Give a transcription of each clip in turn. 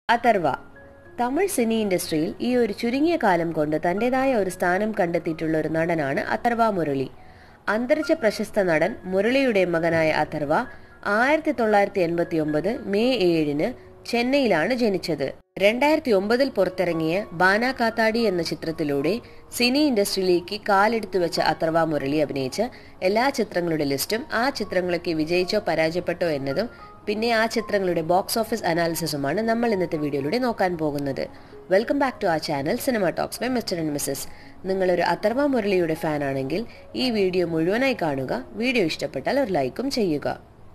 അഥർവ തമിഴ് സിനി ഇൻഡസ്ട്രിയിൽ ഈ ഒരു ചുരുങ്ങിയ കാലം കൊണ്ട് തന്റേതായ ഒരു സ്ഥാനം കണ്ടെത്തിയിട്ടുള്ള ഒരു നടനാണ് അഥർവ മുരളി അന്തരിച്ച പ്രശസ്ത നടൻ മുരളിയുടെ മകനായ അഥർവ ആയിരത്തി തൊള്ളായിരത്തി എൺപത്തി ഒമ്പത് മെയ് ഏഴിന് ചെന്നൈയിലാണ് ജനിച്ചത് രണ്ടായിരത്തി ഒമ്പതിൽ പുറത്തിറങ്ങിയ ബാന കാത്താടി എന്ന ചിത്രത്തിലൂടെ സിനി ഇൻഡസ്ട്രിയിലേക്ക് കാലെടുത്തു വെച്ച അഥർവ മുരളി അഭിനയിച്ച എല്ലാ ചിത്രങ്ങളുടെ ലിസ്റ്റും ആ ചിത്രങ്ങളൊക്കെ വിജയിച്ചോ പരാജയപ്പെട്ടോ എന്നതും പിന്നെ ആ ചിത്രങ്ങളുടെ ബോക്സ് ഓഫീസ് അനാലിസിസുമാണ് നമ്മൾ ഇന്നത്തെ വീഡിയോയിലൂടെ നോക്കാൻ പോകുന്നത് വെൽക്കം ബാക്ക് ടു ആ channel cinema talks by mister and missus നിങ്ങളൊരു അഥർവ മുരളിയുടെ ഫാൻ ആണെങ്കിൽ ഈ വീഡിയോ മുഴുവനായി കാണുക വീഡിയോ ഇഷ്ടപ്പെട്ടാൽ ഒരു ലൈക്കും ചെയ്യുക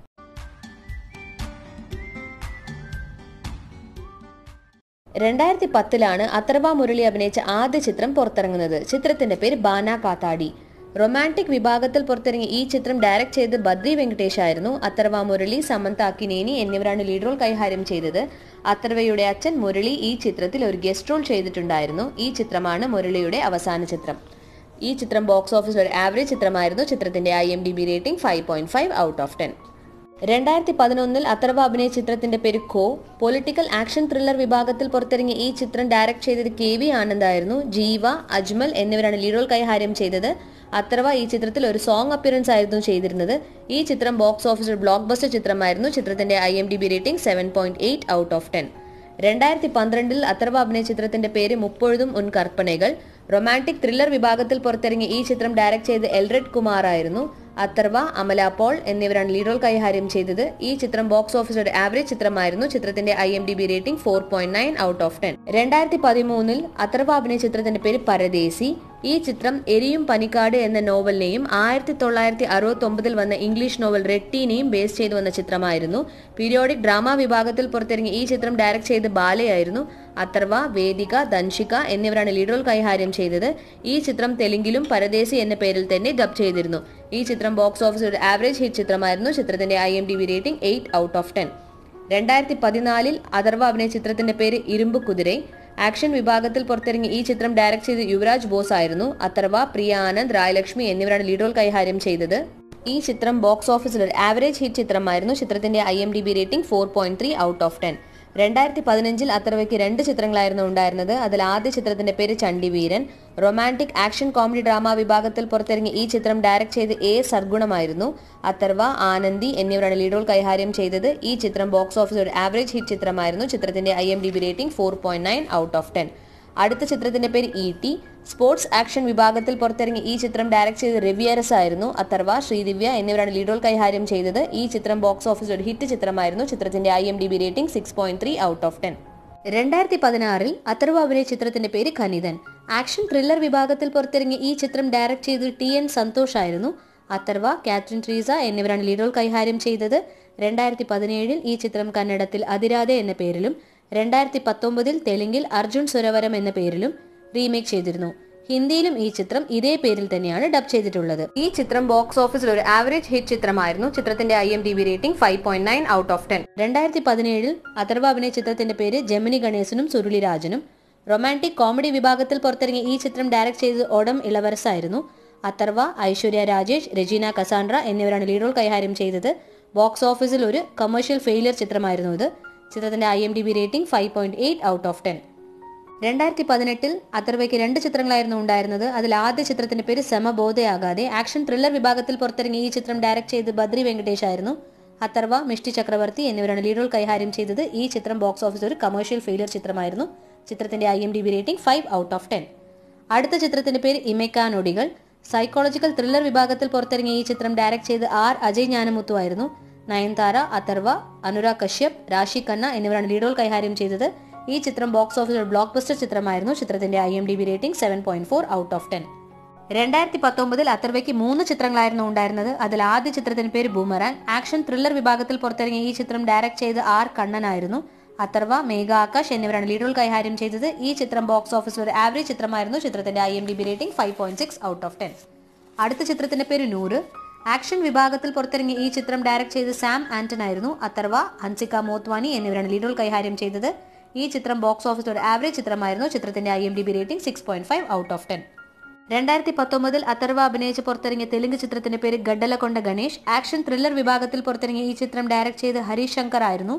രണ്ടായിരത്തി പത്തിലാണ് അഥർവ മുരളി അഭിനയിച്ച ആദ്യ ചിത്രം പുറത്തിറങ്ങുന്നത് ചിത്രത്തിന്റെ പേര് ബാന കാത്താടി റൊമാൻറ്റിക് വിഭാഗത്തിൽ പുറത്തിറങ്ങിയ ഈ ചിത്രം ഡയറക്ട് ചെയ്ത് ബദ്രി വെങ്കടേഷ് ആയിരുന്നു അഥർവ മുരളി സമന്ത അക്കിനേനി എന്നിവരാണ് ലീഡ് റോൾ കൈകാര്യം ചെയ്തത് അഥർവയുടെ അച്ഛൻ മുരളി ഈ ചിത്രത്തിൽ ഒരു ഗസ്റ്റ് റോൾ ചെയ്തിട്ടുണ്ടായിരുന്നു ഈ ചിത്രമാണ് മുരളിയുടെ അവസാന ചിത്രം ഈ ചിത്രം ബോക്സ് ഓഫീസിൽ ഒരു ആവറേജ് ചിത്രമായിരുന്നു ചിത്രത്തിന്റെ I M D B rating five point five out of ten രണ്ടായിരത്തി പതിനൊന്നിൽ അഥർവ അഭിനയ ചിത്രത്തിന്റെ പേര് ഖോ പൊളിറ്റിക്കൽ ആക്ഷൻ ത്രില്ലർ വിഭാഗത്തിൽ പുറത്തിറങ്ങിയ ഈ ചിത്രം ഡയറക്ട് ചെയ്തത് കെ വി ആനന്ദായിരുന്നു ജീവ അജ്മൽ എന്നിവരാണ് ലീഡ് റോൾ കൈകാര്യം ചെയ്തത് അഥർവ ഈ ചിത്രത്തിൽ ഒരു സോങ് അപ്പിയറൻസ് ആയിരുന്നു ചെയ്തിരുന്നത് ഈ ചിത്രം ബോക്സ് ഓഫീസിൽ ബ്ലോക്ക് ബസ്റ്റർ ചിത്രമായിരുന്നു ചിത്രത്തിന്റെ I M D B rating seven point eight out of ten രണ്ടായിരത്തി പന്ത്രണ്ടിൽ അഥർവ അഭിനയ ചിത്രത്തിന്റെ പേര് മുപ്പൊഴുതും ഉൻ കർപ്പനകൾ റൊമാൻറ്റിക് ത്രില്ലർ വിഭാഗത്തിൽ പുറത്തിറങ്ങിയ ഈ ചിത്രം ഡയറക്ട് ചെയ്ത് എൽറെഡ് കുമാർ ആയിരുന്നു അഥർവ അമല പോൾ എന്നിവരാണ് ലീഡ് റോൾ കൈകാര്യം ചെയ്തത് ഈ ചിത്രം ബോക്സ് ഓഫീസിൽ ഒരു ആവറേജ് ചിത്രമായിരുന്നു ചിത്രത്തിന്റെ I M D B rating four point nine out of ten രണ്ടായിരത്തി പതിമൂന്നിൽ അഥർവ അഭിനയ ചിത്രത്തിന്റെ പേര് പരദേശി ഈ ചിത്രം എരിയും പനിക്കാട് എന്ന നോവലിനെയും ആയിരത്തി തൊള്ളായിരത്തി അറുപത്തി ഒമ്പതിൽ വന്ന ഇംഗ്ലീഷ് നോവൽ റെട്ടീനെയും ബേസ് ചെയ്തു വന്ന ചിത്രമായിരുന്നു പീരിയോഡിക് ഡ്രാമ വിഭാഗത്തിൽ പുറത്തിറങ്ങിയ ഈ ചിത്രം ഡയറക്ട് ചെയ്ത് ബാലയായിരുന്നു അഥർവ വേദിക ദൻഷിക എന്നിവരാണ് ലീഡ് റോൾ കൈകാര്യം ചെയ്തത് ഈ ചിത്രം തെലുങ്കിലും പരദേശി എന്ന പേരിൽ തന്നെ ഡബ് ചെയ്തിരുന്നു ഈ ചിത്രം ബോക്സ് ഓഫീസിൽ ഒരു ആവറേജ് ഹിറ്റ് ചിത്രമായിരുന്നു ചിത്രത്തിന്റെ I M D B rating eight out of ten രണ്ടായിരത്തി പതിനാലിൽ അഥർവ അഭിനയ ചിത്രത്തിന്റെ പേര് ഇരുമ്പ് കുതിരൈ ആക്ഷൻ വിഭാഗത്തിൽ പുറത്തിറങ്ങിയ ഈ ചിത്രം ഡയറക്ട് ചെയ്ത് യുവരാജ് ബോസ് ആയിരുന്നു അഥർവ പ്രിയ ആനന്ദ് രായലക്ഷ്മി എന്നിവരാണ് ലീഡ് റോൾ കൈകാര്യം ചെയ്തത് ഈ ചിത്രം ബോക്സ് ഓഫീസിൽ ഒരു ആവറേജ് ഹിറ്റ് ചിത്രമായിരുന്നു ചിത്രത്തിന്റെ I M D B rating four point three out of ten രണ്ടായിരത്തി പതിനഞ്ചിൽ അഥർവയ്ക്ക് രണ്ട് ചിത്രങ്ങളായിരുന്നു ഉണ്ടായിരുന്നത് അതിൽ ആദ്യ ചിത്രത്തിന്റെ പേര് Chandiveeran romantic action comedy drama വിഭാഗത്തിൽ പുറത്തിറങ്ങിയ ഈ ചിത്രം ഡയറക്ട് ചെയ്ത് എ സർഗുണമായിരുന്നു അഥർവ ആനന്ദി എന്നിവരാണ് ലീഡ് റോൾ കൈകാര്യം ചെയ്തത് ഈ ചിത്രം ബോക്സ് ഓഫീസിൽ ഒരു ആവറേജ് ഹിറ്റ് ചിത്രമായിരുന്നു ചിത്രത്തിന്റെ I M D B rating four point nine out of ten അടുത്ത ചിത്രത്തിന്റെ പേര് ഇ ടി സ്പോർട്സ് ആക്ഷൻ വിഭാഗത്തിൽ പുറത്തിറങ്ങിയ ഈ ചിത്രം ഡയറക്ട് ചെയ്ത് റിവിയറസ് ആയിരുന്നു അഥർവ ശ്രീദിവ്യ എന്നിവരാണ് ലീഡ് റോൾ കൈകാര്യം ചെയ്തത് ഈ ചിത്രം ബോക്സ് ഓഫീസിൽ ഒരു ഹിറ്റ് ചിത്രമായിരുന്നു ചിത്രത്തിന്റെ I M D B rating six point three out of ten രണ്ടായിരത്തി പതിനാറിൽ അഥർവ അഭിനയ ചിത്രത്തിന്റെ പേര് ഖനിതൻ ആക്ഷൻ ത്രില്ലർ വിഭാഗത്തിൽ പുറത്തിറങ്ങിയ ഈ ചിത്രം ഡയറക്ട് ചെയ്ത് ടി എൻ സന്തോഷ് ആയിരുന്നു അഥർവ കാത്രിൻ ട്രീസ എന്നിവരാണ് ലീഡ് റോൾ കൈകാര്യം ചെയ്തത് രണ്ടായിരത്തി പതിനേഴിൽ ഈ ചിത്രം കന്നഡത്തിൽ അതിരാധ എന്ന പേരിലും രണ്ടായിരത്തി പത്തൊമ്പതിൽ തെലുങ്കിൽ അർജുൻ സുരവരം എന്ന പേരിലും റീമേക്ക് ചെയ്തിരുന്നു ഹിന്ദിയിലും ഈ ചിത്രം ഇതേ പേരിൽ തന്നെയാണ് ഡബ് ചെയ്തിട്ടുള്ളത് ഈ ചിത്രം ബോക്സ് ഓഫീസിൽ ഒരു ആവറേജ് ഹിറ്റ് ചിത്രമായിരുന്നു ചിത്രത്തിന്റെ I M D B rating five point nine out of ten രണ്ടായിരത്തി പതിനേഴിൽ അഥർവ അഭിനയ ചിത്രത്തിന്റെ പേര് ജമിനി ഗണേശനും സുരുളിരാജനും റൊമാൻറ്റിക് കോമഡി വിഭാഗത്തിൽ പുറത്തിറങ്ങിയ ഈ ചിത്രം ഡയറക്ട് ചെയ്തത് ഒഡം ഇളവരസ് ആയിരുന്നു അഥർവ ഐശ്വര്യ രാജേഷ് രജീന കസാൻഡ്ര എന്നിവരാണ് ലീഡ് റോൾ കൈകാര്യം ചെയ്തത് ബോക്സ് ഓഫീസിൽ ഒരു കമേഴ്ഷ്യൽ ഫെയിലിയർ ചിത്രമായിരുന്നു ഇത് ചിത്രത്തിന്റെ I M D B rating five point eight out of ten രണ്ടായിരത്തി പതിനെട്ടിൽ അഥർവയ്ക്ക് രണ്ട് ചിത്രങ്ങളായിരുന്നു ഉണ്ടായിരുന്നത് അതിൽ ആദ്യ ചിത്രത്തിന്റെ പേര് സമബോധയാകാതെ ആക്ഷൻ ത്രില്ലർ വിഭാഗത്തിൽ പുറത്തിറങ്ങിയ ഈ ചിത്രം ഡയറക്ട് ചെയ്ത് ബദ്രി വെങ്കടേഷ് ആയിരുന്നു അഥർവ മിഷ്ടി ചക്രവർത്തി എന്നിവരാണ് ലീഡ് റോൾ കൈകാര്യം ചെയ്തത് ഈ ചിത്രം ബോക്സ് ഓഫീസിൽ ഒരു കമേഴ്ഷ്യൽ ഫെയിലിയർ ചിത്രമായിരുന്നു ചിത്രത്തിന്റെ I M D B rating five out of ten അടുത്ത ചിത്രത്തിന്റെ പേര് ഇമേക്കാനൊടികൾ സൈക്കോളജിക്കൽ ത്രില്ലർ വിഭാഗത്തിൽ പുറത്തിറങ്ങിയ ഈ ചിത്രം ഡയറക്ട് ചെയ്ത് ആർ അജയ് ജ്ഞാനമുത്തു ആയിരുന്നു നയൻതാര അഥർവ അനുരാഗ് കശ്യപ് രാശി ഖന്ന എന്നിവരാണ് ലീഡ് റോൾ കൈകാര്യം ചെയ്തത് ഈ ചിത്രം ബോക്സ് ഓഫീസിൽ ബ്ലോക്ക് ബസ്റ്റർ ചിത്രമായിരുന്നു ചിത്രത്തിന്റെ I M D B rating seven point four out of ten രണ്ടായിരത്തി പത്തൊമ്പതിൽ അഥർവയ്ക്ക് മൂന്ന് ചിത്രങ്ങളായിരുന്നു ഉണ്ടായിരുന്നത് അതിൽ ആദ്യ ചിത്രത്തിന് പേര് ബൂമറാങ് ആക്ഷൻ ത്രില്ലർ വിഭാഗത്തിൽ പുറത്തിറങ്ങിയ ഈ ചിത്രം ഡയറക്ട് ചെയ്ത് ആർ കണ്ണനായിരുന്നു അഥർവ മേഘ ആകാശ് എന്നിവരാണ് ലീഡ് റോൾ കൈകാര്യം ചെയ്തത് ഈ ചിത്രം ബോക്സ് ഓഫീസിൽ ഒരു ആവറേജ് ചിത്രമായിരുന്നു ചിത്രത്തിന്റെ I M D B rating five point six out of ten അടുത്ത ചിത്രത്തിന്റെ പേര് നൂറ് ആക്ഷൻ വിഭാഗത്തിൽ പുറത്തിറങ്ങിയ ഈ ചിത്രം ഡയറക്ട് ചെയ്ത് സാം ആന്റൺ ആയിരുന്നു അഥർവ ഹൻസിക മോത്വാനി എന്നിവരാണ് ലീഡ് റോൾ കൈകാര്യം ചെയ്തത് ഈ ചിത്രം ബോക്സ് ഓഫീസിൽ ഒരു ആവറേജ് ചിത്രമായിരുന്നു ചിത്രത്തിന്റെ I M D B rating six point five out of ten രണ്ടായിരത്തി പത്തൊമ്പതിൽ അഥർവ അഭിനയിച്ച് പുറത്തിറങ്ങിയ തെലുങ്ക് ചിത്രത്തിന്റെ പേര് ഗഡ്ഡലക്കൊണ്ട ഗണേഷ് ആക്ഷൻ ത്രില്ലർ വിഭാഗത്തിൽ പുറത്തിറങ്ങിയ ഈ ചിത്രം ഡയറക്ട് ചെയ്ത് ഹരീഷ് ശങ്കർ ആയിരുന്നു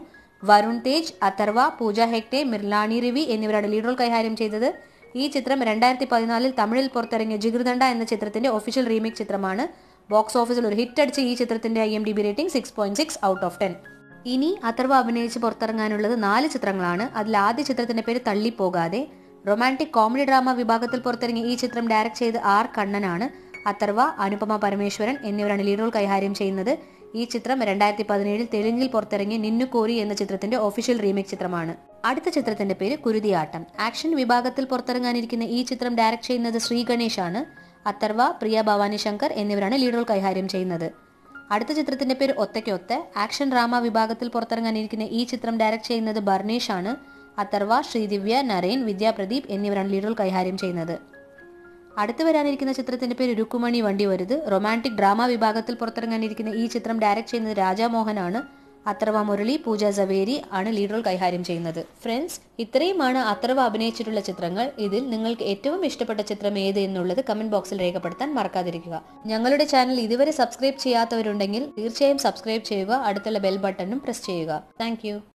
വരുൺ തേജ് അഥർവ പൂജ ഹെഗ്ഡെ മിർലാണി രവി എന്നിവരാണ് ലീഡ് റോൾ കൈകാര്യം ചെയ്തത് ഈ ചിത്രം രണ്ടായിരത്തി പതിനാലിൽ തമിഴിൽ പുറത്തിറങ്ങിയ ജിഗൃദണ്ഡ എന്ന ചിത്രത്തിന്റെ ഒഫീഷ്യൽ റീമേക്ക് ചിത്രമാണ് ബോക്സ് ഓഫീസിൽ ഒരു ഹിറ്റ് അടിച്ച ഈ ചിത്രത്തിന്റെ I M D B rating six point six out of ten ഇനി അഥർവ അഭിനയിച്ച് പുറത്തിറങ്ങാനുള്ളത് നാല് ചിത്രങ്ങളാണ് അതിൽ ആദ്യ ചിത്രത്തിന്റെ പേര് തള്ളിപ്പോകാതെ റൊമാൻറ്റിക് കോമഡി ഡ്രാമ വിഭാഗത്തിൽ പുറത്തിറങ്ങിയ ഈ ചിത്രം ഡയറക്ട് ചെയ്ത് ആർ കണ്ണനാണ് അഥർവ അനുപമ പരമേശ്വരൻ എന്നിവരാണ് ലീഡ് റോൾ കൈകാര്യം ചെയ്യുന്നത് ഈ ചിത്രം രണ്ടായിരത്തി പതിനേഴിൽ തെലുങ്കിൽ പുറത്തിറങ്ങിയ നിന്നു കോരി എന്ന ചിത്രത്തിന്റെ ഒഫീഷ്യൽ റീമേക്ക് ചിത്രമാണ് അടുത്ത ചിത്രത്തിന്റെ പേര് കുരുതിയാട്ടം ആക്ഷൻ വിഭാഗത്തിൽ പുറത്തിറങ്ങാനിരിക്കുന്ന ഈ ചിത്രം ഡയറക്ട് ചെയ്യുന്നത് ശ്രീ ഗണേഷ് ആണ് അഥർവ പ്രിയ ഭവാനി ശങ്കർ എന്നിവരാണ് ലീഡ് റോൾ കൈകാര്യം ചെയ്യുന്നത് അടുത്ത ചിത്രത്തിന്റെ പേര് ഒത്തയ്ക്കൊത്ത ആക്ഷൻ ഡ്രാമ വിഭാഗത്തിൽ പുറത്തിറങ്ങാനിരിക്കുന്ന ഈ ചിത്രം ഡയറക്ട് ചെയ്യുന്നത് ബർണേഷ് ആണ് അഥർവ ശ്രീദിവ്യ നരേൻ വിദ്യാപ്രദീപ് എന്നിവരാണ് ലീഡ് റോൾ കൈകാര്യം ചെയ്യുന്നത് അടുത്ത് വരാനിരിക്കുന്ന ചിത്രത്തിന്റെ പേര് രുക്കുമണി വണ്ടി വരുത് റൊമാൻറ്റിക് ഡ്രാമ വിഭാഗത്തിൽ പുറത്തിറങ്ങാനിരിക്കുന്ന ഈ ചിത്രം ഡയറക്ട് ചെയ്യുന്നത് രാജാമോഹൻ ആണ് അത്രവ മുരളി പൂജ സവേരി ആണ് ലീഡ് റോൾ കൈകാര്യം ചെയ്യുന്നത് ഫ്രണ്ട്സ് ഇത്രയുമാണ് അത്രവ അഭിനയിച്ചിട്ടുള്ള ചിത്രങ്ങൾ ഇതിൽ നിങ്ങൾക്ക് ഏറ്റവും ഇഷ്ടപ്പെട്ട ചിത്രം ഏത് എന്നുള്ളത് കമന്റ് ബോക്സിൽ രേഖപ്പെടുത്താൻ മറക്കാതിരിക്കുക ഞങ്ങളുടെ ചാനൽ ഇതുവരെ സബ്സ്ക്രൈബ് ചെയ്യാത്തവരുണ്ടെങ്കിൽ തീർച്ചയായും സബ്സ്ക്രൈബ് ചെയ്യുക അടുത്തുള്ള ബെൽ ബട്ടണും പ്രസ് ചെയ്യുക താങ്ക്